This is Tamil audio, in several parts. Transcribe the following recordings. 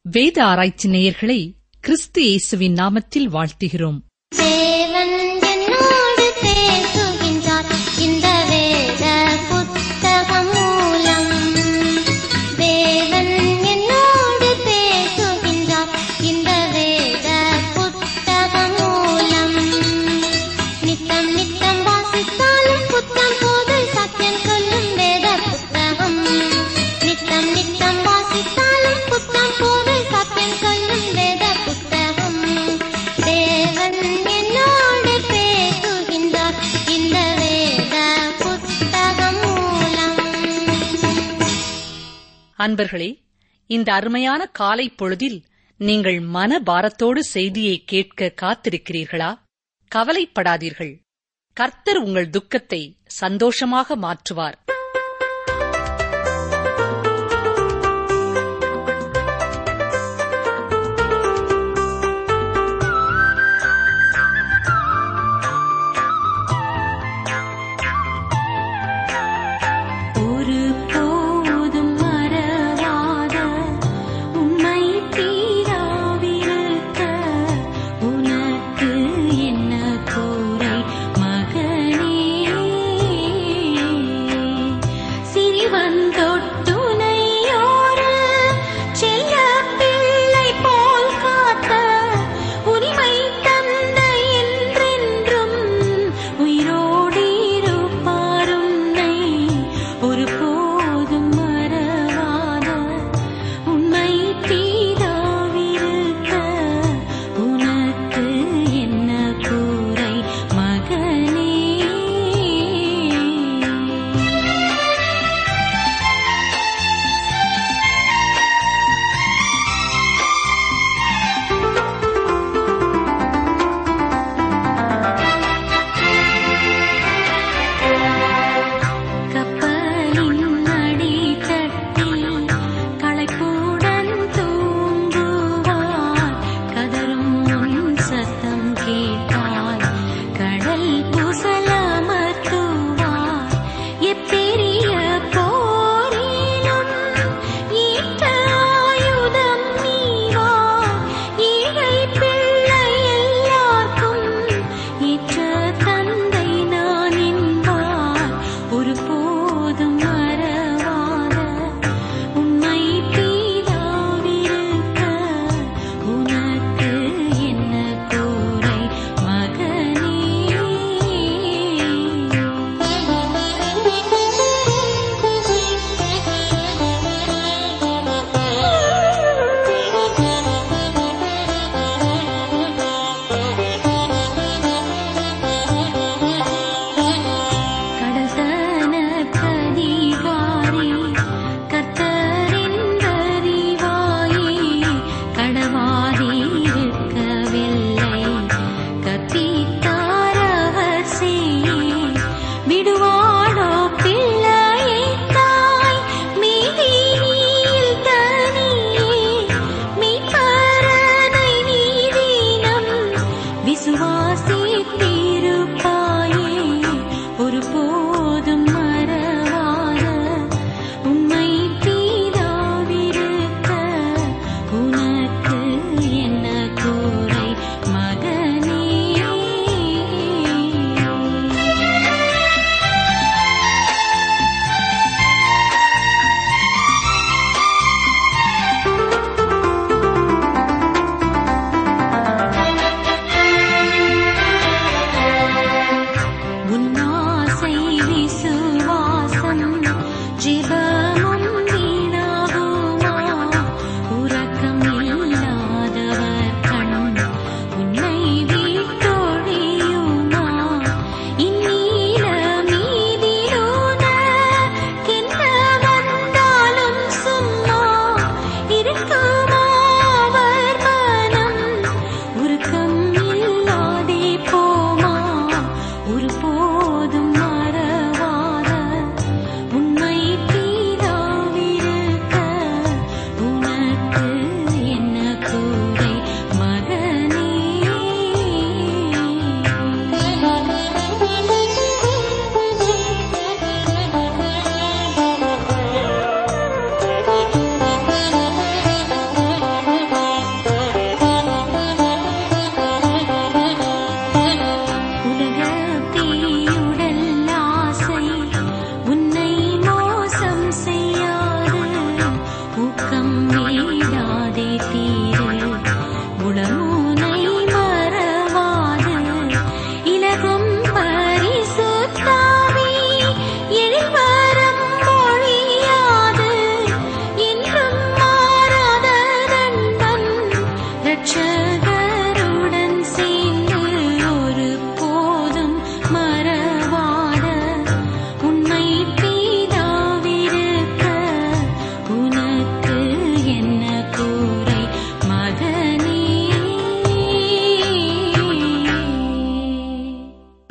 வேத ஆராய்ச்சி நேயர்களை கிறிஸ்து இயேசுவின் நாமத்தில் வாழ்த்துகிறோம் தேவன் என்னோடு பேசுகின்றார் இந்த வேத புத்தகம் மூலம் தேவன் என்னோடு பேசுகின்றார் இந்த வேத புத்தகம் மூலம் நித்தம் நித்தம் வாசித்தாலும் புத்தம் போது சத்தியம் சொல்லும் வேத புத்தகம் நித்தம் நித்தம் வாசித்தாலும் புத்தம் போது சத்தியம் சொல்லும் வேத புத்தகம் தேவன் என்னோடு பேசுகின்றார் இந்த வேத புத்தகம் மூலம் அன்பர்களே இந்த அருமையான காலை பொழுதில் நீங்கள் மன பாரத்தோடு செய்தியை கேட்க காத்திருக்கிறீர்களா கவலைப்படாதீர்கள் கர்த்தர் உங்கள் துக்கத்தை சந்தோஷமாக மாற்றுவார் ஒரு போதும் மறவாத உம்மை தீராவிருக்க உனக்கு என்ன கோரை மகனே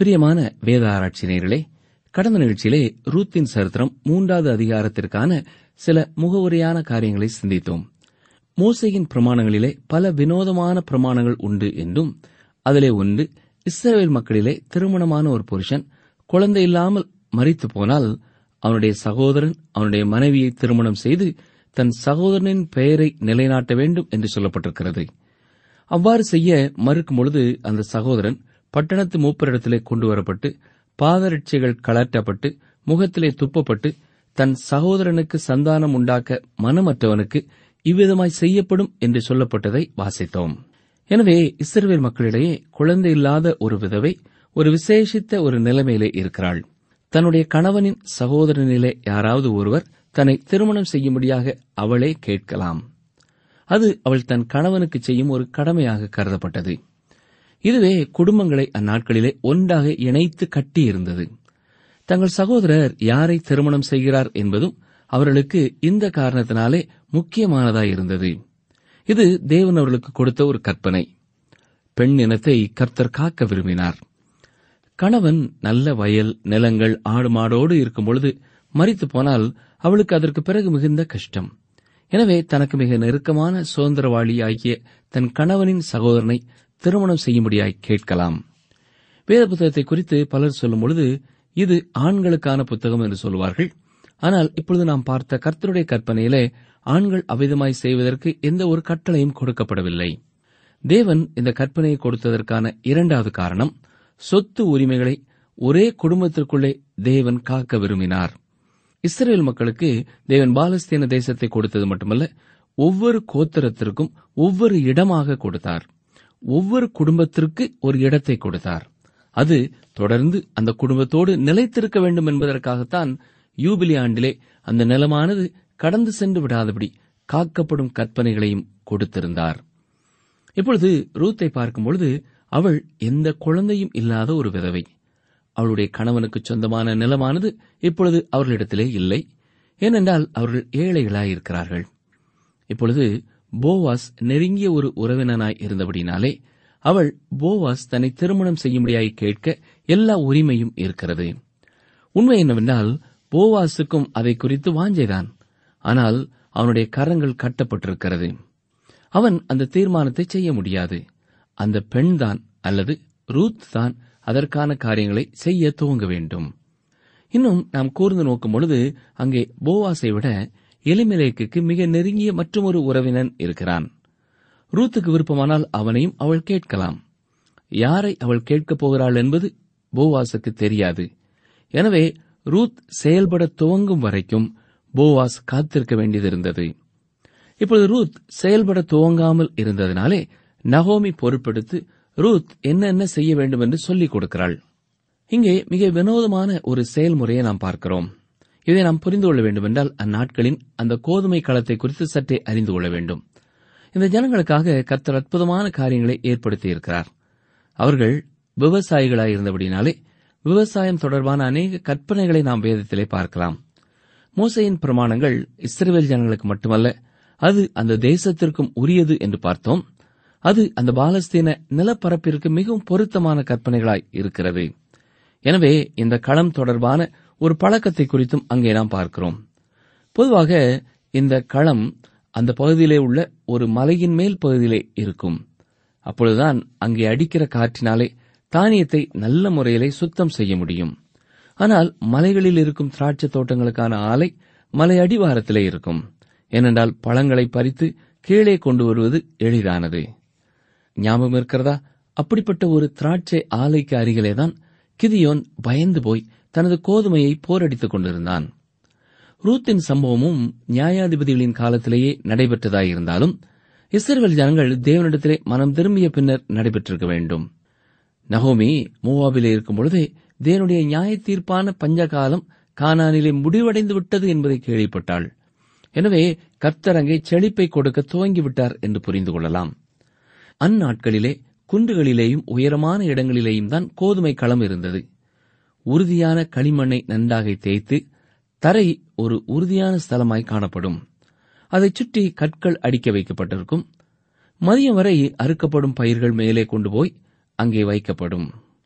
பிரியமான வேத ஆராய்ச்சி நேயர்களே கடந்த நிகழ்ச்சியிலே ரூத்தின் சரித்திரம் மூன்றாவது அதிகாரத்திற்கான சில முகவுரையான காரியங்களை சிந்தித்தோம் மோசையின் பிரமாணங்களிலே பல வினோதமான பிரமாணங்கள் உண்டு என்றும் அதிலே ஒன்று இஸ்ரவேல் மக்களிலே திருமணமான ஒரு புருஷன் குழந்தை இல்லாமல் மறித்து போனால் அவனுடைய சகோதரன் அவனுடைய மனைவியை திருமணம் செய்து தன் சகோதரனின் பெயரை நிலைநாட்ட வேண்டும் என்று சொல்லப்பட்டிருக்கிறது அவ்வாறு செய்ய மறுக்கும் பொழுது அந்த சகோதரன் பட்டணத்து மூப்பரிடத்திலே கொண்டு வரப்பட்டு பாதரட்சைகள் கலற்றப்பட்டு முகத்திலே துப்பப்பட்டு தன் சகோதரனுக்கு சந்தானம் உண்டாக்க மனமற்றவனுக்கு இவ்விதமாய் செய்யப்படும் என்று சொல்லப்பட்டதை வாசித்தோம் எனவே இஸ்ரவேல் மக்களிடையே குழந்தை இல்லாத ஒரு விதவை ஒரு விசேஷித்த ஒரு நிலைமையிலே இருக்கிறாள் தன்னுடைய கணவனின் சகோதரனிலே யாராவது ஒருவர் தன்னை திருமணம் செய்யும்படியாக அவளே கேட்கலாம் அது அவள் தன் கணவனுக்கு செய்யும் ஒரு கடமையாக கருதப்பட்டது இதுவே குடும்பங்களை அந்நாட்களிலே ஒன்றாக இணைத்து கட்டியிருந்தது தங்கள் சகோதரர் யாரை திருமணம் செய்கிறார் என்பதும் அவர்களுக்கு இந்த காரணத்தினாலே முக்கியமானதாயிருந்தது இது தேவன் அவர்களுக்கு கொடுத்த ஒரு கற்பனை பெண் இனத்தை கர்த்தர் காக்க விரும்பினார் கணவன் நல்ல வயல் நிலங்கள் ஆடு மாடோடு இருக்கும் பொழுது மறித்து போனால் அவளுக்கு அதற்கு பிறகு மிகுந்த கஷ்டம் எனவே தனக்கு மிக நெருக்கமான சுதந்திரவாளியாகிய தன் கணவனின் சகோதரனை திருமணம் செய்யும்படியாய் கேட்கலாம் வேத புத்தகத்தை குறித்து பலர் சொல்லும் பொழுது இது ஆண்களுக்கான புத்தகம் என்று சொல்வார்கள் ஆனால் இப்பொழுது நாம் பார்த்த கர்த்தருடைய கற்பனையிலே ஆண்கள் அவ்விதமாய் செய்வதற்கு எந்த ஒரு கட்டளையும் கொடுக்கப்படவில்லை தேவன் இந்த கற்பனையை கொடுத்ததற்கான இரண்டாவது காரணம் சொத்து உரிமைகளை ஒரே குடும்பத்திற்குள்ளே தேவன் காக்க விரும்பினார் இஸ்ரேல் மக்களுக்கு தேவன் பாலஸ்தீன தேசத்தை கொடுத்தது மட்டுமல்ல ஒவ்வொரு கோத்திரத்திற்கும் ஒவ்வொரு இடமாக கொடுத்தார் ஒவ்வொரு குடும்பத்திற்கு ஒரு இடத்தை கொடுத்தார் அது தொடர்ந்து அந்த குடும்பத்தோடு நிலைத்திருக்க வேண்டும் என்பதற்காகத்தான் யூபிலி ஆண்டிலே அந்த நிலமானது கடந்து சென்று விடாதபடி காக்கப்படும் கற்பனைகளையும் கொடுத்திருந்தார் இப்பொழுது ரூத்தை பார்க்கும் பொழுது அவள் எந்த குழந்தையும் இல்லாத ஒரு விதவை அவளுடைய கணவனுக்கு சொந்தமான நிலமானது இப்பொழுது அவர்களிடத்திலே இல்லை ஏனென்றால் அவர்கள் ஏழைகளாயிருக்கிறார்கள் இப்பொழுது போவாஸ் நெருங்கிய ஒரு உறவினனாய் இருந்தபடினாலே அவள் போவாஸ் தன்னை திருமணம் செய்யும்படியாய் கேட்க எல்லா உரிமையும் இருக்கிறது உண்மை என்னவென்றால் போவாஸுக்கும் அதை குறித்து வாஞ்சைதான் ஆனால் அவனுடைய கரங்கள் கட்டப்பட்டிருக்கிறது அவன் அந்த தீர்மானத்தை செய்ய முடியாது அந்த பெண்தான் அல்லது ரூத் தான் அதற்கான காரியங்களை செய்ய துவங்க வேண்டும் இன்னும் நாம் கூர்ந்து நோக்கும் பொழுது அங்கே போவாஸை விட எலிமெலேக்குக்கு மிக நெருங்கிய மற்றொரு உறவினன் இருக்கிறான் ரூத்துக்கு விருப்பமானால் அவனையும் அவள் கேட்கலாம் யாரை அவள் கேட்கப் போகிறாள் என்பது போவாஸுக்கு தெரியாது எனவே ரூத் செயல்பட துவங்கும் வரைக்கும் போவாஸ் காத்திருக்க வேண்டியதிருந்தது இப்பொழுது ரூத் செயல்பட துவங்காமல் இருந்ததினாலே நகோமி பொறுப்பெடுத்து ரூத் என்னென்ன செய்ய வேண்டும் என்று சொல்லிக் கொடுக்கிறாள் இங்கே மிக வினோதமான ஒரு செயல்முறையை நாம் பார்க்கிறோம் இதை நாம் புரிந்து கொள்ள வேண்டுமென்றால் அந்நாட்களின் அந்த கோதுமை களத்தை குறித்து சற்றே அறிந்து கொள்ள வேண்டும் இந்த ஜனங்களுக்காக கர்த்தர் அற்புதமான காரியங்களை ஏற்படுத்தி இருக்கிறார் அவர்கள் விவசாயிகளாயிருந்தபடினாலே விவசாயம் தொடர்பான அநேக கற்பனைகளை நாம் வேதத்திலே பார்க்கலாம் மோசையின் பிரமாணங்கள் இஸ்ரேல் ஜனங்களுக்கு மட்டுமல்ல அது அந்த தேசத்திற்கும் உரியது என்று பார்த்தோம் அது அந்த பாலஸ்தீன நிலப்பரப்பிற்கு மிகவும் பொருத்தமான கற்பனைகளாய் இருக்கிறது எனவே இந்த களம் தொடர்பான ஒரு பழக்கத்தை குறித்தும் அங்கே நாம் பார்க்கிறோம் பொதுவாக இந்த களம் அந்த பகுதியிலே உள்ள ஒரு மலையின் மேல் பகுதியிலே இருக்கும் அப்பொழுதுதான் அங்கே அடிக்கிற காற்றினாலே தானியத்தை நல்ல முறையிலே சுத்தம் செய்ய முடியும் ஆனால் மலைகளில் இருக்கும் திராட்சை தோட்டங்களுக்கான ஆலை மலை அடிவாரத்திலே இருக்கும் ஏனென்றால் பழங்களை பறித்து கீழே கொண்டு வருவது எளிதானது ஞாபகம் இருக்கிறதா அப்படிப்பட்ட ஒரு திராட்சை ஆலைக்கு அருகிலேதான் கிதியோன் பயந்து போய் தனது கோதுமையை போரடித்துக் கொண்டிருந்தான் ரூத்தின் சம்பவமும் நியாயாதிபதிகளின் காலத்திலேயே நடைபெற்றதாயிருந்தாலும் இஸ்ரேல் ஜனங்கள் தேவனிடத்திலே மனம் திரும்பிய பின்னர் நடைபெற்றிருக்க வேண்டும் நகோமி மூவாபிலே இருக்கும் பொழுதே தேவனுடைய நியாய தீர்ப்பான பஞ்சகாலம் கானானிலே முடிவடைந்து விட்டது என்பதை கேள்விப்பட்டாள் எனவே கர்த்தர் அங்கே செழிப்பை கொடுக்க துவங்கிவிட்டார் என்று புரிந்து கொள்ளலாம் அந்நாட்களிலே குன்றுகளிலேயும் உயரமான இடங்களிலேயும் தான் கோதுமை களம் இருந்தது உறுதியான களிமண்ணை நன்றாக தேய்த்து தரை ஒரு உறுதியான ஸ்தலமாய் காணப்படும் அதைச் சுற்றி கற்கள் அடிக்க வைக்கப்பட்டிருக்கும் மதியம் வரை அறுக்கப்படும் பயிர்கள் மேலே கொண்டு போய் அங்கே வைக்கப்படும்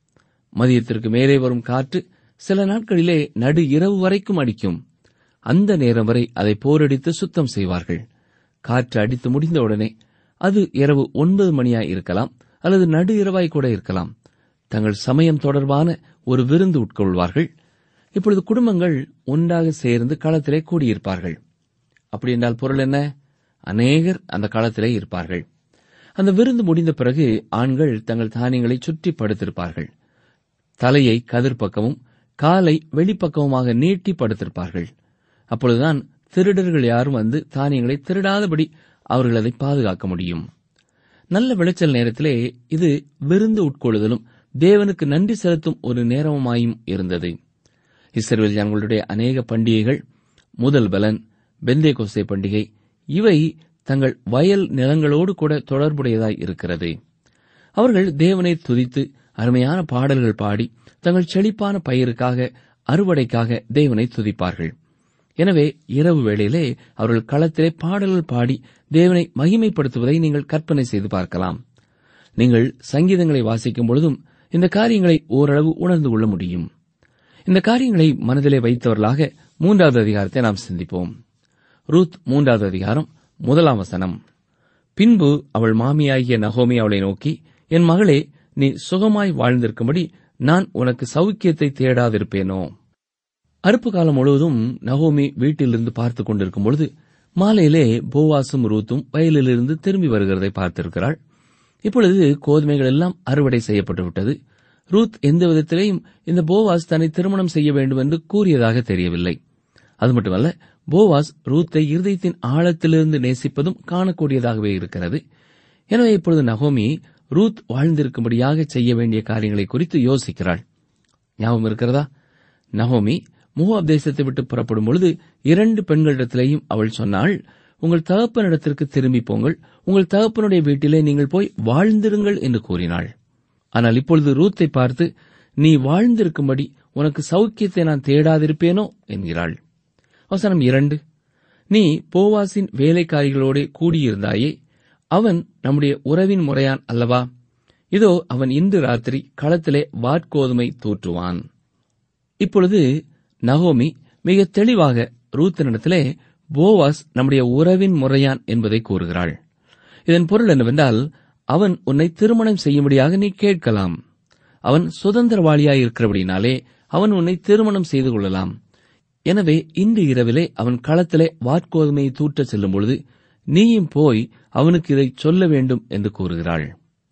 மதியத்திற்கு மேலே வரும் காற்று சில நாட்களிலே நடு இரவு வரைக்கும் அடிக்கும் அந்த நேரம் வரை அதை போரடித்து சுத்தம் செய்வார்கள் காற்று அடித்து முடிந்தவுடனே அது இரவு ஒன்பது மணியாய் இருக்கலாம் அல்லது நடு இரவாய் கூட இருக்கலாம் தங்கள் சமயம் தொடர்பான ஒரு விருந்து உட்கொள்வார்கள் இப்பொழுது குடும்பங்கள் ஒன்றாக சேர்ந்து களத்திலே கூடியிருப்பார்கள் அப்படி என்றால் பொருள் என்ன அநேகர் அந்த களத்திலே இருப்பார்கள் அந்த விருந்து முடிந்த பிறகு ஆண்கள் தங்கள் தானியங்களை சுற்றி படுத்திருப்பார்கள் தலையை கதிர் பக்கமும் காலை வெளிப்பக்கமுமாக நீட்டி படுத்திருப்பார்கள் அப்பொழுதுதான் திருடர்கள் யாரும் வந்து தானியங்களை திருடாதபடி அவர்கள் அதை பாதுகாக்க முடியும் நல்ல விளைச்சல் நேரத்திலே இது விருந்து உட்கொள்ளுதலும் தேவனுக்கு நன்றி செலுத்தும் ஒரு நேரமாயும் இருந்தது இஸ்ரேல் ஜனங்களுடைய அநேக பண்டிகைகள் முதல் பலன் பெந்தே கோசை பண்டிகை இவை தங்கள் வயல் நிலங்களோடு கூட தொடர்புடையதாய் இருக்கிறது அவர்கள் தேவனை துதித்து அருமையான பாடல்கள் பாடி தங்கள் செழிப்பான பயிருக்காக அறுவடைக்காக தேவனை துதிப்பார்கள் எனவே இரவு வேளையிலே அவர்கள் களத்திலே பாடல்கள் பாடி தேவனை மகிமைப்படுத்துவதை நீங்கள் கற்பனை செய்து பார்க்கலாம் நீங்கள் சங்கீதங்களை வாசிக்கும் பொழுதும் இந்த காரியங்களை ஓரளவு உணர்ந்து கொள்ள முடியும் இந்த காரியங்களை மனதிலே வைத்தவர்களாக மூன்றாவது அதிகாரத்தை நாம் சிந்திப்போம் ரூத் மூன்றாவது அதிகாரம் முதலாம் வசனம் பின்பு அவள் மாமியாகிய நகோமி அவளை நோக்கி என் மகளே நீ சுகமாய் வாழ்ந்திருக்கும்படி நான் உனக்கு சௌக்கியத்தை தேடாதிருப்பேனோ அறுப்பு காலம் முழுவதும் நகோமி வீட்டிலிருந்து பார்த்துக் கொண்டிருக்கும் பொழுது மாலையிலே போவாசும் ரூத்தும் வயலிலிருந்து திரும்பி வருகிறதை பார்த்திருக்கிறாள் இப்பொழுது கோதுமைகள் எல்லாம் அறுவடை செய்யப்பட்டு விட்டது ரூத் எந்த விதத்திலேயும் இந்த போவாஸ் தன்னை திருமணம் செய்ய வேண்டும் என்று கூறியதாக தெரியவில்லை அது மட்டுமல்ல போவாஸ் ரூத்தை இருதயத்தின் ஆழத்திலிருந்து நேசிப்பதும் காணக்கூடியதாகவே இருக்கிறது எனவே இப்பொழுது நகோமி ரூத் வாழ்ந்திருக்கும்படியாக செய்ய வேண்டிய காரியங்களை குறித்து யோசிக்கிறாள் ஞாபகம் இருக்கிறதா நகோமி மூவாப் தேசத்தை விட்டு புறப்படும் பொழுது இரண்டு பெண்களிடத்திலேயும் அவள் சொன்னாள் உங்கள் தகப்பனிடத்திற்கு திரும்பி போங்கள் உங்கள் தகப்பனுடைய வீட்டிலே நீங்கள் போய் வாழ்ந்திருங்கள் என்று கூறினாள் ஆனால் இப்பொழுது ரூத்தை பார்த்து நீ வாழ்ந்திருக்கும்படி உனக்கு சௌக்கியத்தை நான் தேடாதிருப்பேனோ என்கிறாள் வசனம் இரண்டு நீ போவாசின் வேலைக்காரிகளோடே கூடியிருந்தாயே அவன் நம்முடைய உறவின் முறையான் அல்லவா இதோ அவன் இன்று ராத்திரி களத்திலே வாட்கோதுமை தூற்றுவான் இப்பொழுது நகோமி மிக தெளிவாக ரூத்தனிடத்திலே போவாஸ் நம்முடைய உறவின் முறையான் என்பதை கூறுகிறாள் இதன் பொருள் என்னவென்றால் அவன் உன்னை திருமணம் செய்யும்படியாக நீ கேட்கலாம் அவன் சுதந்திரவாளியாய் இருக்கிறபடினாலே அவன் உன்னை திருமணம் செய்து கொள்ளலாம் எனவே இன்று இரவிலே அவன் களத்திலே வாட்கோதுமையை தூற்றச் செல்லும் பொழுது நீயும் போய் அவனுக்கு இதை சொல்ல வேண்டும் என்று கூறுகிறாள்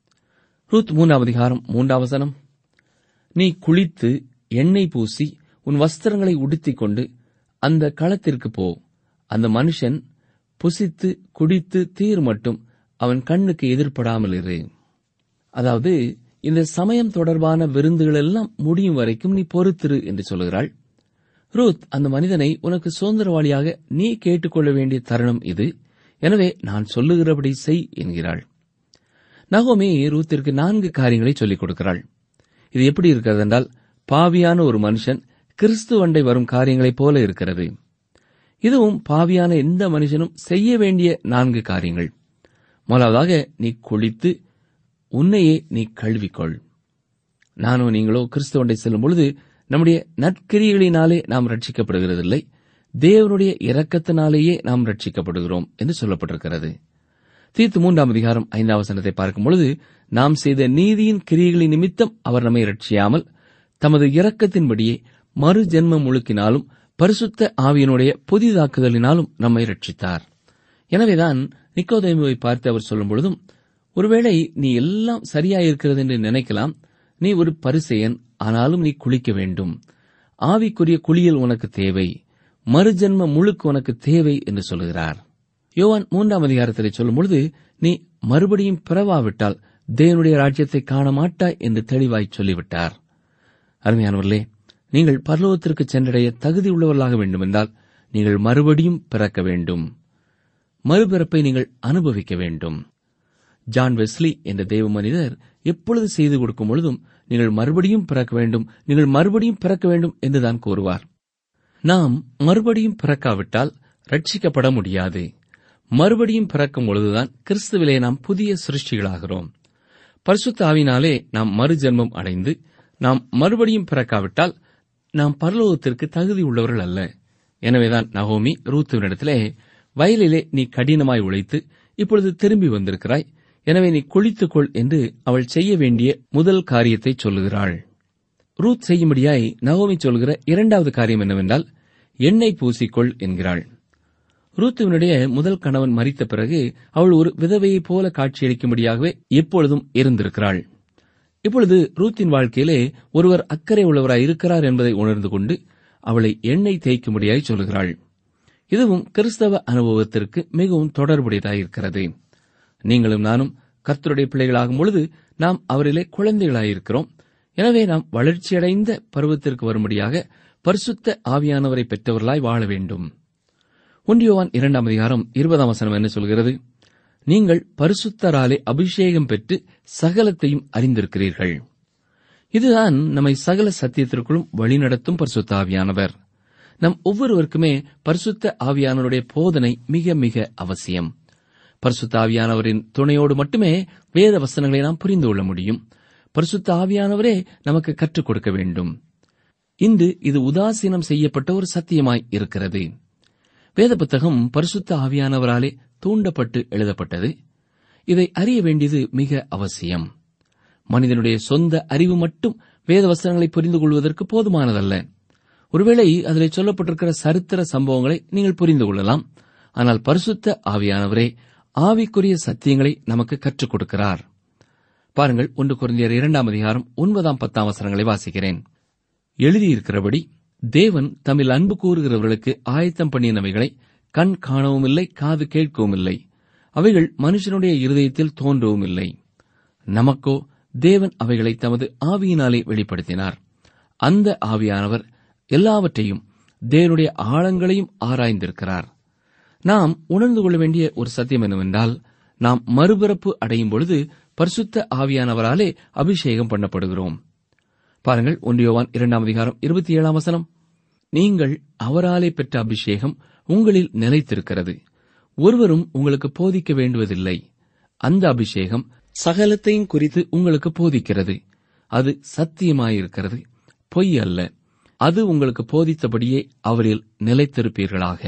ரூத் மூன்றாம் அதிகாரம் மூன்றாம் வசனம் நீ குளித்து எண்ணெய் பூசி உன் வஸ்திரங்களை உடுத்திக் கொண்டு அந்த களத்திற்கு போ அந்த மனுஷன் புசித்து குடித்து தீர் மட்டும் அவன் கண்ணுக்கு எதிர்ப்படாமல் இரு அதாவது இந்த சமயம் தொடர்பான விருந்துகள் எல்லாம் முடியும் வரைக்கும் நீ பொறுத்திரு என்று சொல்கிறாள் ரூத் அந்த மனிதனை உனக்கு சுதந்திரவாளியாக நீ கேட்டுக்கொள்ள வேண்டிய தருணம் இது எனவே நான் சொல்லுகிறபடி செய் என்கிறாள் நகோமி ரூத்திற்கு நான்கு காரியங்களை சொல்லிக் கொடுக்கிறாள் இது எப்படி இருக்கிறது என்றால் பாவியான ஒரு மனுஷன் கிறிஸ்து அண்டை வரும் காரியங்களைப் போல இருக்கிறது இதுவும் பாவியான எந்த மனுஷனும் செய்ய வேண்டிய நான்கு காரியங்கள் முதலாவதாக நீ குளித்து உன்னையே நீ கழுவிக்கொள் நானும் நீங்களோ கிறிஸ்துவண்டை செல்லும் பொழுது நம்முடைய நற்கிரிகளினாலே நாம் ரட்சிக்கப்படுகிறதில்லை தேவனுடைய இரக்கத்தினாலேயே நாம் ரட்சிக்கப்படுகிறோம் என்று சொல்லப்பட்டிருக்கிறது தீர்த்து மூன்றாம் அதிகாரம் ஐந்தாம் வசனத்தை பார்க்கும் பொழுது நாம் செய்த நீதியின் கிரியைகளின் நிமித்தம் அவர் நம்மை ரட்சியாமல் தமது இரக்கத்தின்படியே மறு ஜென்ம முழுக்கினாலும் பரிசுத்த ஆவியனுடைய புதிதாக்குதலினாலும் நம்மை ரட்சித்தார் எனவேதான் நிக்கோதேமுவை பார்த்து அவர் சொல்லும் பொழுதும் ஒருவேளை நீ எல்லாம் சரியாயிருக்கிறது என்று நினைக்கலாம் நீ ஒரு பரிசெயன் ஆனாலும் நீ குளிக்க வேண்டும் ஆவிக்குரிய குளியல் உனக்கு தேவை மறுஜென்ம முழுக்கு உனக்கு தேவை என்று சொல்கிறார் யோவான் மூன்றாம் அதிகாரத்திலே சொல்லும் பொழுது நீ மறுபடியும் பிறவாவிட்டால் தேவனுடைய ராஜ்யத்தை காண மாட்டாய் என்று தெளிவாய் சொல்லிவிட்டார் அருமையானவர்களே நீங்கள் பரலோகத்திற்கு சென்றடைய தகுதி உள்ளவர்களாக வேண்டுமென்றால் நீங்கள் மறுபடியும் பிறக்க வேண்டும் மறுபிறப்பை நீங்கள் அனுபவிக்க வேண்டும் ஜான் வெஸ்லி என்ற தேவ மனிதர் எப்பொழுது செய்து கொடுக்கும் பொழுதும் நீங்கள் மறுபடியும் பிறக்க வேண்டும் நீங்கள் மறுபடியும் பிறக்க வேண்டும் என்றுதான் கூறுவார் நாம் மறுபடியும் பிறக்காவிட்டால் ரட்சிக்கப்பட முடியாது மறுபடியும் பிறக்கும் பொழுதுதான் கிறிஸ்துவிலே நாம் புதிய சிருஷ்டிகளாகிறோம் பரிசுத்த ஆவினாலே நாம் மறுஜென்மம் அடைந்து நாம் மறுபடியும் பிறக்காவிட்டால் நாம் பரலோகத்திற்கு தகுதி உள்ளவர்கள் அல்ல எனவேதான் நகோமி ரூத்துவினிடத்திலே வயலிலே நீ கடினமாய் உழைத்து இப்பொழுது திரும்பி வந்திருக்கிறாய் எனவே நீ குளித்துக்கொள் என்று அவள் செய்ய வேண்டிய முதல் காரியத்தை சொல்லுகிறாள் ரூத் செய்யும்படியாய் நகோமி சொல்கிற இரண்டாவது காரியம் என்னவென்றால் எண்ணெய் பூசிக்கொள் என்கிறாள் ரூத்துவினுடைய முதல் கணவன் மரித்த பிறகு அவள் ஒரு விதவையைப் போல காட்சியளிக்கும்படியாகவே எப்பொழுதும் இருந்திருக்கிறாள் இப்பொழுது ரூத்தின் வாழ்க்கையிலே ஒருவர் அக்கறை உள்ளவராய் இருக்கிறார் என்பதை உணர்ந்து கொண்டு அவளை எண்ணெய் தேய்க்கும்படியாய் சொல்கிறாள் இதுவும் கிறிஸ்தவ அனுபவத்திற்கு மிகவும் தொடர்புடையதாயிருக்கிறது நீங்களும் நானும் கர்த்தருடைய பிள்ளைகளாகும் பொழுது நாம் அவரிலே குழந்தைகளாயிருக்கிறோம் எனவே நாம் வளர்ச்சியடைந்த பருவத்திற்கு வரும்படியாக பரிசுத்த ஆவியானவரை பெற்றவர்களாய் வாழ வேண்டும் ஒன்றியோவான் இரண்டாம் அதிகாரம் இருபதாம் வசனம் என்ன சொல்கிறது நீங்கள் பரிசுத்தராலே அபிஷேகம் பெற்று சகலத்தையும் அறிந்திருக்கிறீர்கள் இதுதான் நம்மை சகல சத்தியத்திற்குள்ளும் வழிநடத்தும் பரிசுத்த ஆவியானவர் நம் ஒவ்வொருவருக்குமே பரிசுத்த ஆவியானவருடைய போதனை மிக மிக அவசியம் பரிசுத்த ஆவியானவரின் துணையோடு மட்டுமே வேத வசனங்களை நாம் புரிந்து கொள்ள முடியும் பரிசுத்த ஆவியானவரே நமக்கு கற்றுக் கொடுக்க வேண்டும் இன்று இது உதாசீனம் செய்யப்பட்ட ஒரு சத்தியமாய் இருக்கிறது வேத புத்தகம் பரிசுத்த ஆவியானவராலே தூண்டப்பட்டு எழுதப்பட்டது இதை அறிய வேண்டியது மிக அவசியம் மனிதனுடைய சொந்த அறிவு மட்டும் வேத வசனங்களை புரிந்து கொள்வதற்கு போதுமானதல்ல ஒருவேளை அதில் சொல்லப்பட்டிருக்கிற சரித்திர சம்பவங்களை நீங்கள் புரிந்து கொள்ளலாம் ஆனால் பரிசுத்த ஆவியானவரே ஆவிக்குரிய சத்தியங்களை நமக்கு கற்றுக் கொடுக்கிறார் பாருங்கள் ஒன்று குறைந்தியர் இரண்டாம் அதிகாரம் ஒன்பதாம் பத்தாம் வசனங்களை வாசிக்கிறேன் எழுதியிருக்கிறபடி தேவன் தம்மில் அன்பு கூறுகிறவர்களுக்கு ஆயத்தம் பண்ணினவைகளை கண் காணவும் இல்லை காது கேட்கவும் இல்லை அவைகள் மனுஷனுடைய இருதயத்தில் தோன்றவும் இல்லை நமக்கோ தேவன் அவைகளை தமது ஆவியினாலே வெளிப்படுத்தினார் அந்த ஆவியானவர் எல்லாவற்றையும் தேவனுடைய ஆழங்களையும் ஆராய்ந்திருக்கிறார் நாம் உணர்ந்து கொள்ள வேண்டிய ஒரு சத்தியம் என்னவென்றால் நாம் மறுபிறப்பு அடையும் பொழுது பரிசுத்த ஆவியானவராலே அபிஷேகம் பண்ணப்படுகிறோம் பாருங்கள் ஒன்றியோவான் இரண்டாம் அதிகாரம் இருபத்தி ஏழாம் வசனம் நீங்கள் அவராலே பெற்ற அபிஷேகம் உங்களில் நிலைத்திருக்கிறது ஒருவரும் உங்களுக்கு போதிக்க வேண்டுவதில்லை அந்த அபிஷேகம் சகலத்தையும் குறித்து உங்களுக்கு போதிக்கிறது அது சத்தியமாயிருக்கிறது பொய் அல்ல அது உங்களுக்கு போதித்தபடியே அவரில் நிலைத்திருப்பீர்களாக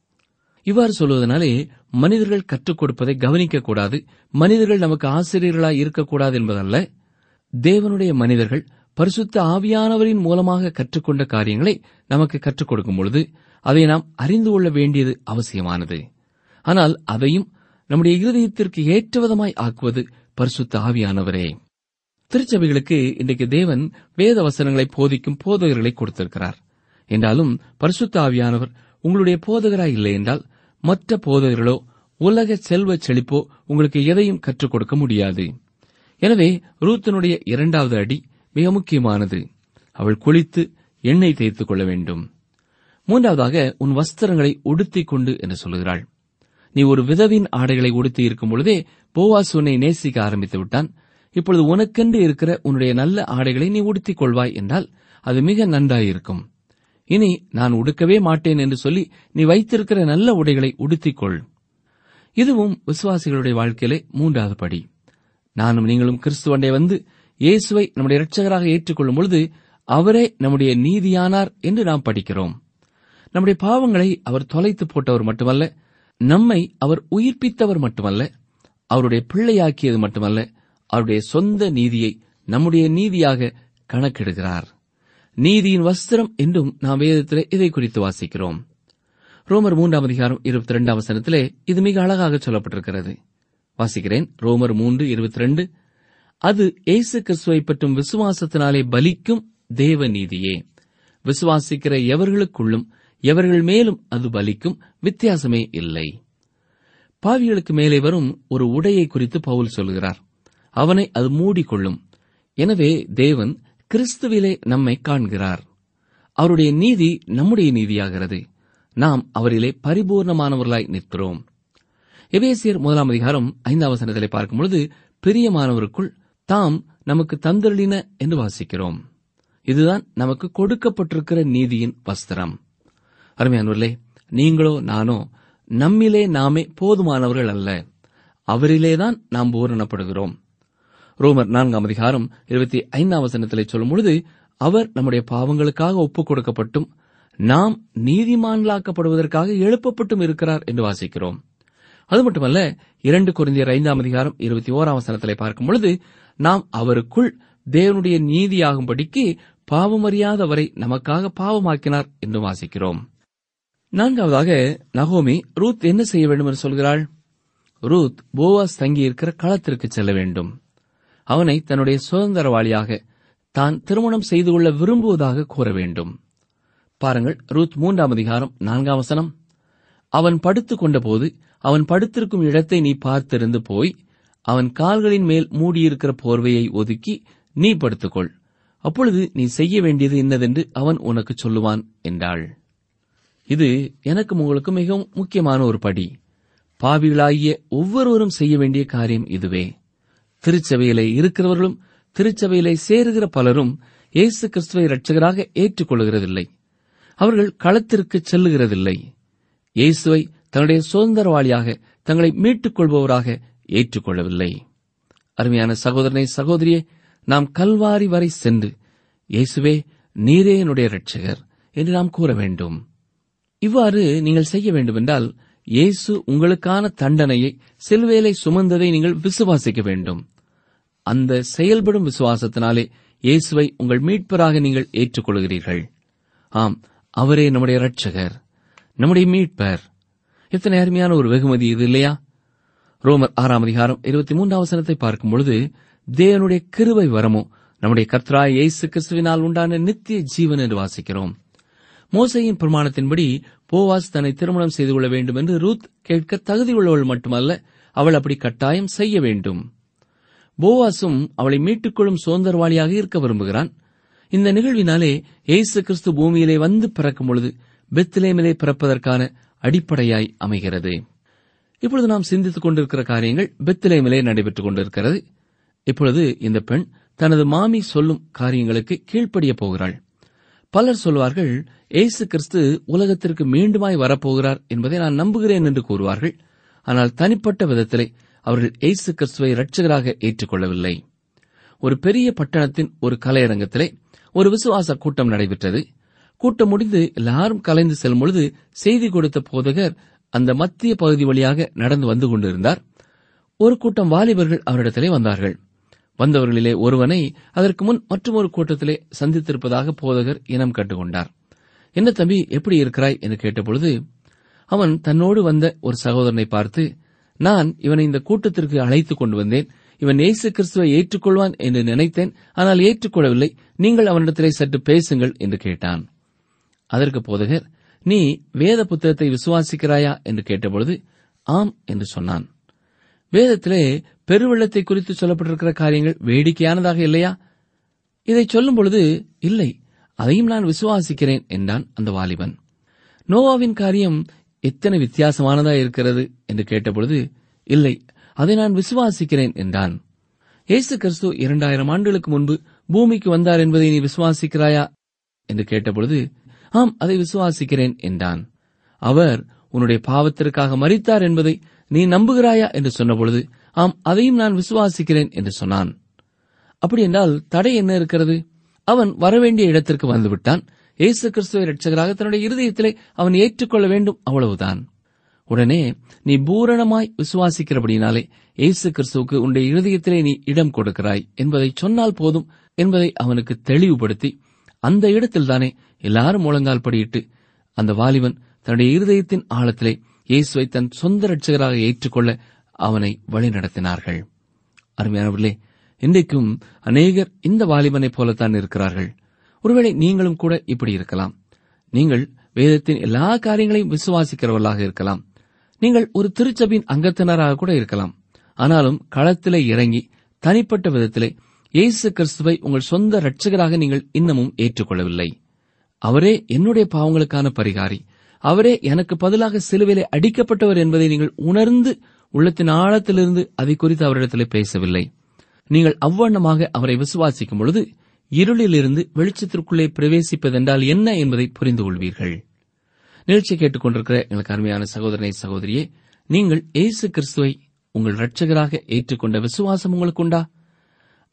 இவ்வாறு சொல்வதனாலே மனிதர்கள் கற்றுக் கொடுப்பதை கவனிக்கக்கூடாது மனிதர்கள் நமக்கு ஆசிரியர்களாய் இருக்கக்கூடாது என்பதல்ல தேவனுடைய மனிதர்கள் பரிசுத்த ஆவியானவரின் மூலமாக கற்றுக்கொண்ட காரியங்களை நமக்கு கற்றுக் கொடுக்கும் பொழுது அதை நாம் அறிந்து கொள்ள வேண்டியது அவசியமானது ஆனால் அதையும் நம்முடைய இருதயத்திற்கு ஏற்றவிதமாய் ஆக்குவது பரிசுத்த ஆவியானவரே திருச்சபைகளுக்கு இன்றைக்கு தேவன் வேத வசனங்களை போதிக்கும் போதகர்களை கொடுத்திருக்கிறார் என்றாலும் பரிசுத்த ஆவியானவர் உங்களுடைய போதகராய் இல்லை என்றால் மற்ற போதகர்களோ உலக செல்வ செழிப்போ உங்களுக்கு எதையும் கற்றுக் கொடுக்க முடியாது எனவே ரூத்தனுடைய இரண்டாவது அடி மிக முக்கியமானது அவள் குளித்து எண்ணெய் தேய்த்துக் கொள்ள வேண்டும் மூன்றாவதாக உன் வஸ்திரங்களை உடுத்திக் கொண்டு என்று சொல்கிறாள் நீ ஒரு விதவின் ஆடைகளை உடுத்தி இருக்கும் பொழுதே போவாஸ் உன்னை நேசிக்க ஆரம்பித்து விட்டான் இப்பொழுது உனக்கென்று இருக்கிற உன்னுடைய நல்ல ஆடைகளை நீ உடுத்திக் கொள்வாய் என்றால் அது மிக நன்றாயிருக்கும் இனி நான் உடுக்கவே மாட்டேன் என்று சொல்லி நீ வைத்திருக்கிற நல்ல உடைகளை உடுத்திக்கொள் இதுவும் விசுவாசிகளுடைய வாழ்க்கையிலே மூன்றாவது படி நானும் நீங்களும் கிறிஸ்துவண்டை வந்து இயேசுவை நம்முடைய இரட்சகராக ஏற்றுக்கொள்ளும் பொழுது அவரே நம்முடைய நீதியானார் என்று நாம் படிக்கிறோம் நம்முடைய பாவங்களை அவர் தொலைத்து போட்டவர் மட்டுமல்ல நம்மை அவர் உயிர்ப்பித்தவர் மட்டுமல்ல அவருடைய பிள்ளையாக்கியது மட்டுமல்ல அவருடைய சொந்த நீதியை நம்முடைய நீதியாக கணக்கெடுக்கிறார் நீதியின் வஸ்திரம் என்றும் நாம் வேதத்திலே இதை குறித்து வாசிக்கிறோம் ரோமர் மூன்றாம் அதிகாரம் இருபத்தி ரெண்டாம் வசனத்திலே இது மிக அழகாக சொல்லப்பட்டிருக்கிறது வாசிக்கிறேன் ரோமர் மூன்று இருபத்தி ரெண்டு அது இயேசு கிறிஸ்துவை பற்றும் விசுவாசத்தினாலே பலிக்கும் தேவ நீதியே விசுவாசிக்கிற எவர்களுக்குள்ளும் எவர்கள் மேலும் அது பலிக்கும் வித்தியாசமே இல்லை பாவிகளுக்கு மேலே வரும் ஒரு உடையை குறித்து பவுல் சொல்கிறார் அவனை அது மூடிக்கொள்ளும் எனவே தேவன் கிறிஸ்துவிலே நம்மை காண்கிறார் அவருடைய நீதி நம்முடைய நீதியாகிறது நாம் அவரிலே பரிபூர்ணமானவர்களாய் நிற்கிறோம் எபேசியர் முதலாம் அதிகாரம் ஐந்தாம் வசனத்திலே பார்க்கும் பொழுது பிரியமானவருக்குள் தாம் நமக்கு தந்தருளின என்று வாசிக்கிறோம் இதுதான் நமக்கு கொடுக்கப்பட்டிருக்கிற நீதியின் வஸ்திரம் அருமையானவர்களே நீங்களோ நானோ நம்மிலே நாமே போதுமானவர்கள் அல்ல அவரிலேதான் நாம் பூரணப்படுகிறோம் ரோமர் நான்காம் அதிகாரம் இருபத்தி ஐந்தாம் வசனத்திலே சொல்லும் பொழுது அவர் நம்முடைய பாவங்களுக்காக ஒப்புக் கொடுக்கப்பட்டும் நாம் நீதிமான்களாக்கப்படுவதற்காக எழுப்பப்பட்டும் இருக்கிறார் என்று வாசிக்கிறோம் அது மட்டுமல்ல இரண்டு குருந்தியர் ஐந்தாம் அதிகாரம் இருபத்தி ஓராம் வசனத்திலே பார்க்கும் பொழுது நாம் அவருக்குள் தேவனுடைய நீதியாகும்படிக்கு பாவமறியாதவரை நமக்காக பாவமாக்கினார் என்று வாசிக்கிறோம் நான்காவதாக நகோமி ரூத் என்ன செய்ய வேண்டும் என்று சொல்கிறாள் ரூத் போவாஸ் தங்கியிருக்கிற களத்திற்கு செல்ல வேண்டும் அவனை தன்னுடைய சுதந்திரவாளியாக தான் திருமணம் செய்து கொள்ள விரும்புவதாக கூற வேண்டும் பாருங்கள் ரூத் மூன்றாம் அதிகாரம் நான்காம் வசனம் அவன் படுத்துக் கொண்டபோது அவன் படுத்திருக்கும் இடத்தை நீ பார்த்திருந்து போய் அவன் கால்களின் மேல் மூடியிருக்கிற போர்வையை ஒதுக்கி நீ படுத்துக்கொள் அப்பொழுது நீ செய்ய வேண்டியது இன்னதென்று அவன் உனக்கு சொல்லுவான் என்றாள் இது எனக்கும் உங்களுக்கு மிகவும் முக்கியமான ஒரு படி பாவிகளாகிய ஒவ்வொருவரும் செய்ய வேண்டிய காரியம் இதுவே திருச்சபையிலே இருக்கிறவர்களும் திருச்சபையிலே சேருகிற பலரும் இயேசு கிறிஸ்துவை இரட்சகராக ஏற்றுக்கொள்கிறதில்லை அவர்கள் களத்திற்கு செல்லுகிறதில்லை இயேசுவை தன்னுடைய சுதந்திரவாளியாக தங்களை மீட்டுக் கொள்பவராக ஏற்றுக்கொள்ளவில்லை அருமையான சகோதரனை சகோதரியே நாம் கல்வாரி வரை சென்று இயேசுவே நீரே என்னுடைய இரட்சகர் என்று நாம் கூற வேண்டும் இவ்வாறு நீங்கள் செய்ய வேண்டுமென்றால் இயேசு உங்களுக்கான தண்டனையை சிலுவையிலே சுமந்ததை நீங்கள் விசுவாசிக்க வேண்டும் அந்த செயல்படும் விசுவாசத்தினாலே இயேசுவை உங்கள் மீட்பராக நீங்கள் ஏற்றுக்கொள்கிறீர்கள் ஆம் அவரே நம்முடைய இரட்சகர் நம்முடைய மீட்பர் எத்தனை அருமையான ஒரு வெகுமதி இது இல்லையா ரோமர் ஆறாம் அதிகாரம் இருபத்தி மூன்றாம் வசனத்தை பார்க்கும் பொழுது தேவனுடைய கிருபை வரமோ நம்முடைய கர்த்தராய் இயேசு கிறிஸ்துவினால் உண்டான நித்திய ஜீவன் என்று வாசிக்கிறோம் மோசையின் பிரமாணத்தின்படி போவாஸ் தன்னை திருமணம் செய்து கொள்ள வேண்டும் என்று ரூத் கேட்க தகுதியுள்ளவள் மட்டுமல்ல அவள் அப்படி கட்டாயம் செய்ய வேண்டும் போவாசும் அவளை மீட்டுக்கொள்ளும் சுதந்திரவாளியாக இருக்க விரும்புகிறான் இந்த நிகழ்வினாலே இயேசு கிறிஸ்து பூமியிலே வந்து பிறக்கும் பொழுது பெத்லேமிலே பிறப்பதற்கான அடிப்படையாய் அமைகிறது இப்பொழுது நாம் சிந்தித்துக் கொண்டிருக்கிற காரியங்கள் பெத்லேமிலே நடைபெற்றுக் கொண்டிருக்கிறது இப்பொழுது இந்த பெண் தனது மாமி சொல்லும் காரியங்களுக்கு கீழ்ப்படிய போகிறாள் பலர் சொல்வார்கள் இயேசு கிறிஸ்து உலகத்திற்கு மீண்டுமாய் வரப்போகிறார் என்பதை நான் நம்புகிறேன் என்று கூறுவார்கள் ஆனால் தனிப்பட்ட விதத்திலே அவர்கள் இயேசு கிறிஸ்துவை இரட்சகராக ஏற்றுக்கொள்ளவில்லை ஒரு பெரிய பட்டணத்தின் ஒரு கலையரங்கத்திலே ஒரு விசுவாச கூட்டம் நடைபெற்றது கூட்டம் முடிந்து எல்லாரும் கலைந்து செல்லும் பொழுது செய்தி கொடுத்த போதகர் அந்த மத்திய பகுதி வழியாக நடந்து வந்து கொண்டிருந்தார் ஒரு கூட்டம் வாலிபர்கள் அவரிடத்திலே வந்தார்கள் வந்தவர்களிலே ஒருவனை அதற்கு முன் மற்றொரு கூட்டத்திலே சந்தித்திருப்பதாக போதகர் இனம் கண்டுகொண்டார் என்ன தம்பி எப்படி இருக்கிறாய் என்று கேட்டபொழுது அவன் தன்னோடு வந்த ஒரு சகோதரனை பார்த்து நான் இவனை இந்த கூட்டத்திற்கு அழைத்துக் கொண்டு வந்தேன் இவன் இயேசு கிறிஸ்துவை ஏற்றுக்கொள்வான் என்று நினைத்தேன் ஆனால் ஏற்றுக்கொள்ளவில்லை நீங்கள் அவனிடத்திலே சற்று பேசுங்கள் என்று கேட்டான் அதற்கு போதகர் நீ வேத புத்தகத்தை விசுவாசிக்கிறாயா என்று கேட்டபொழுது ஆம் என்று சொன்னான் வேதத்திலே பெருவெள்ளத்தை குறித்து சொல்லப்பட்டிருக்கிற காரியங்கள் வேடிக்கையானதாக இல்லையா இதை சொல்லும் பொழுது இல்லை அதையும் நான் விசுவாசிக்கிறேன் என்றான் அந்த வாலிபன் நோவாவின் காரியம் எத்தனை வித்தியாசமானதா இருக்கிறது என்று கேட்டபொழுது இல்லை அதை நான் விசுவாசிக்கிறேன் என்றான் இயேசு கிறிஸ்து இரண்டாயிரம் ஆண்டுகளுக்கு முன்பு பூமிக்கு வந்தார் என்பதை நீ விசுவாசிக்கிறாயா என்று கேட்டபொழுது ஆம் அதை விசுவாசிக்கிறேன் என்றான் அவர் உன்னுடைய பாவத்திற்காக மரித்தார் என்பதை நீ நம்புகிறாயா என்று சொன்னபொழுது ஆம் அதையும் நான் விசுவாசிக்கிறேன் என்று சொன்னான் அப்படி என்றால் தடை என்ன இருக்கிறது அவன் வரவேண்டிய இடத்திற்கு வந்துவிட்டான் இயேசு கிறிஸ்துவை இரட்சகராக தன்னுடைய இருதயத்திலே அவன் ஏற்றுக்கொள்ள வேண்டும் அவ்வளவுதான் உடனே நீ பூரணமாய் விசுவாசிக்கிறபடினாலே இயேசு கிறிஸ்துவுக்கு உன்னுடைய இருதயத்திலே நீ இடம் கொடுக்கிறாய் என்பதை சொன்னால் போதும் என்பதை அவனுக்கு தெளிவுபடுத்தி அந்த இடத்தில்தானே எல்லாரும் முழங்கால் படியிட்டு அந்த வாலிபன் தன்னுடைய இருதயத்தின் ஆழத்திலே இயேசுவை தன் சொந்த இரட்சகராக ஏற்றுக்கொள்ள அவனை வழிநடத்தினார்கள் அருமையானவர்களே இன்றைக்கும் அநேகர் இந்த வாலிபனைப் போலத்தான் இருக்கிறார்கள் ஒருவேளை நீங்களும் கூட இப்படி இருக்கலாம் நீங்கள் வேதத்தின் எல்லா காரியங்களையும் விசுவாசிக்கிறவர்களாக இருக்கலாம் நீங்கள் ஒரு திருச்சபையின் அங்கத்தினராக கூட இருக்கலாம் ஆனாலும் களத்திலே இறங்கி தனிப்பட்ட விதத்திலே இயேசு கிறிஸ்துவை உங்கள் சொந்த இரட்சகராக நீங்கள் இன்னமும் ஏற்றுக்கொள்ளவில்லை அவரே என்னுடைய பாவங்களுக்கான பரிகாரி அவரே எனக்கு பதிலாக சிலுவையிலே அடிக்கப்பட்டவர் என்பதை நீங்கள் உணர்ந்து உள்ளத்தின் ஆழத்திலிருந்து அதை குறித்து அவரிடத்திலே பேசவில்லை நீங்கள் அவ்வண்ணமாக அவரை விசுவாசிக்கும் பொழுது இருளிலிருந்து வெளிச்சத்திற்குள்ளே பிரவேசிப்பதென்றால் என்ன என்பதை புரிந்து கொள்வீர்கள் நிகழ்ச்சி கேட்டுக்கொண்டிருக்கிற எங்களுக்கு அருமையான சகோதரனை சகோதரியே நீங்கள் இயேசு கிறிஸ்துவை உங்கள் இரட்சகராக ஏற்றுக்கொண்ட விசுவாசம் உங்களுக்கு உண்டா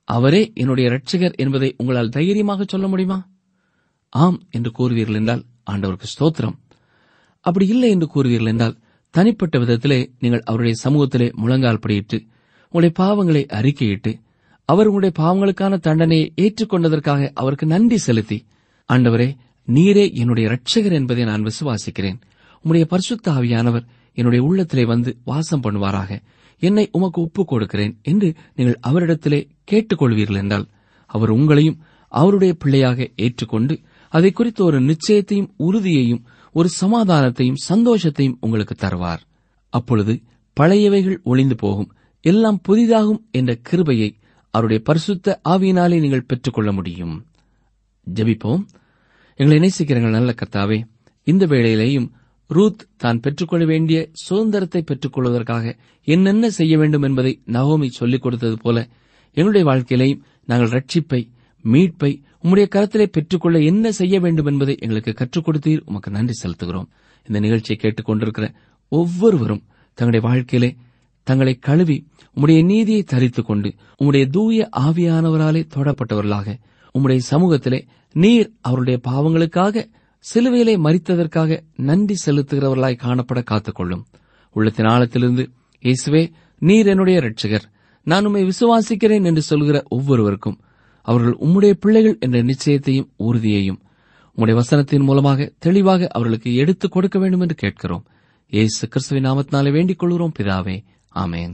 அவரே என்னுடைய இரட்சகர் என்பதை உங்களால் தைரியமாக சொல்ல முடியுமா ஆம் என்று கூறுவீர்கள் என்றால் ஆண்டவருக்கு ஸ்தோத்திரம் அப்படி இல்லை என்று கூறுவீர்கள் என்றால் தனிப்பட்ட விதத்திலே நீங்கள் அவருடைய சமூகத்திலே முழங்கால் படியிட்டு உங்களுடைய பாவங்களை அறிக்கையிட்டு அவர் உங்களுடைய பாவங்களுக்கான தண்டனையை ஏற்றுக்கொண்டதற்காக அவருக்கு நன்றி செலுத்தி ஆண்டவரே நீரே என்னுடைய இரட்சகர் என்பதை நான் விசுவாசிக்கிறேன் உம்முடைய பரிசுத்த ஆவியானவர் என்னுடைய உள்ளத்திலே வந்து வாசம் பண்ணுவாராக என்னை உமக்கு ஒப்பு கொடுக்கிறேன் என்று நீங்கள் அவரிடத்திலே கேட்டுக்கொள்வீர்கள் என்றால் அவர் உங்களையும் அவருடைய பிள்ளையாக ஏற்றுக்கொண்டு அதை குறித்து ஒரு நிச்சயத்தையும் உறுதியையும் ஒரு சமாதானத்தையும் சந்தோஷத்தையும் உங்களுக்கு தருவார் அப்பொழுது பழையவைகள் ஒளிந்து போகும் எல்லாம் புதிதாகும் என்ற கிருபையை அவருடைய பரிசுத்த ஆவியினாலே நீங்கள் பெற்றுக்கொள்ள முடியும் ஜெபிப்போம் எங்களை நேசிக்கிறங்கள் நல்ல கர்த்தாவே இந்த வேளையிலேயும் ரூத் தான் பெற்றுக்கொள்ள வேண்டிய சுதந்திரத்தை பெற்றுக்கொள்வதற்காக என்னென்ன செய்ய வேண்டும் என்பதை நவோமி சொல்லிக் கொடுத்தது போல எங்களுடைய வாழ்க்கையிலேயும் நாங்கள் ரட்சிப்பை மீட்பை உம்முடைய கரத்திலே பெற்றுக்கொள்ள என்ன செய்ய வேண்டும் என்பதை எங்களுக்கு கற்றுக் கொடுத்தீர் உமக்கு நன்றி செலுத்துகிறோம் இந்த நிகழ்ச்சியை கேட்டுக்கொண்டிருக்கிற ஒவ்வொருவரும் தங்களுடைய வாழ்க்கையிலே தங்களை கழுவி உம்முடைய நீதியை தரித்துக் கொண்டு உம்முடைய தூய ஆவியானவராலே தொடப்பட்டவர்களாக உம்முடைய சமூகத்திலே நீர் அவருடைய பாவங்களுக்காக சிலுவையிலே மறித்ததற்காக நன்றி செலுத்துகிறவர்களாய் காணப்பட காத்துக்கொள்ளும் உள்ளத்தின் ஆழத்திலிருந்து இயேசுவே நீர் என்னுடைய இரட்சகர் நான் உம்மை விசுவாசிக்கிறேன் என்று சொல்கிற ஒவ்வொருவருக்கும் அவர்கள் உம்முடைய பிள்ளைகள் என்ற நிச்சயத்தையும் உறுதியையும் உம்முடைய வசனத்தின் மூலமாக தெளிவாக அவர்களுக்கு எடுத்துக் கொடுக்க வேண்டும் என்று கேட்கிறோம் இயேசு கிறிஸ்துவின் நாமத்தினாலே வேண்டிக் கொள்கிறோம் பிதாவே ஆமென்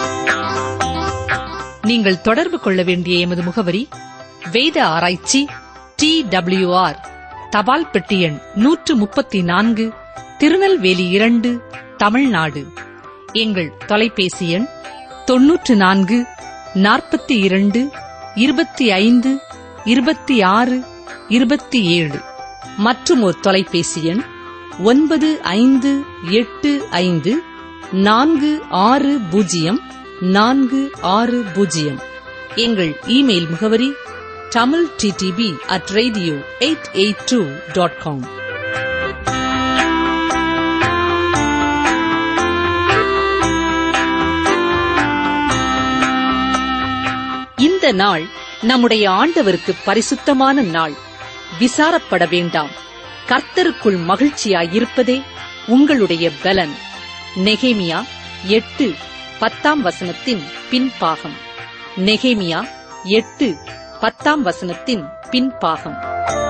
நீங்கள் தொடர்பு கொள்ள வேண்டிய எமது முகவரி வேத ஆராய்ச்சி டி டபிள்யூஆர் தபால் பெட்டி எண் நூற்று முப்பத்தி நான்கு திருநெல்வேலி இரண்டு தமிழ்நாடு எங்கள் தொலைபேசி எண் தொன்னூற்று நான்கு நாற்பத்தி இரண்டு இருபத்தி ஐந்து இருபத்தி ஆறு இருபத்தி ஏழு மற்றும் ஒரு தொலைபேசி எண் ஒன்பது ஐந்து எட்டு ஐந்து நான்கு ஆறு பூஜ்ஜியம் நான்கு ஆறு பூஜ்ஜியம் எங்கள் இமெயில் முகவரி Tamil DDP at radio eight eight two dot com இந்த நாள் நம்முடைய ஆண்டவருக்கு பரிசுத்தமான நாள் விசாரப்பட வேண்டாம் கர்த்தருக்குள் மகிழ்ச்சியாயிருப்பதே உங்களுடைய பலன் நெகேமியா எட்டு பத்தாம் வசனத்தின் பின்பாகம் நெகேமியா எட்டு பத்தாம் வசனத்தின் பின்பாகம்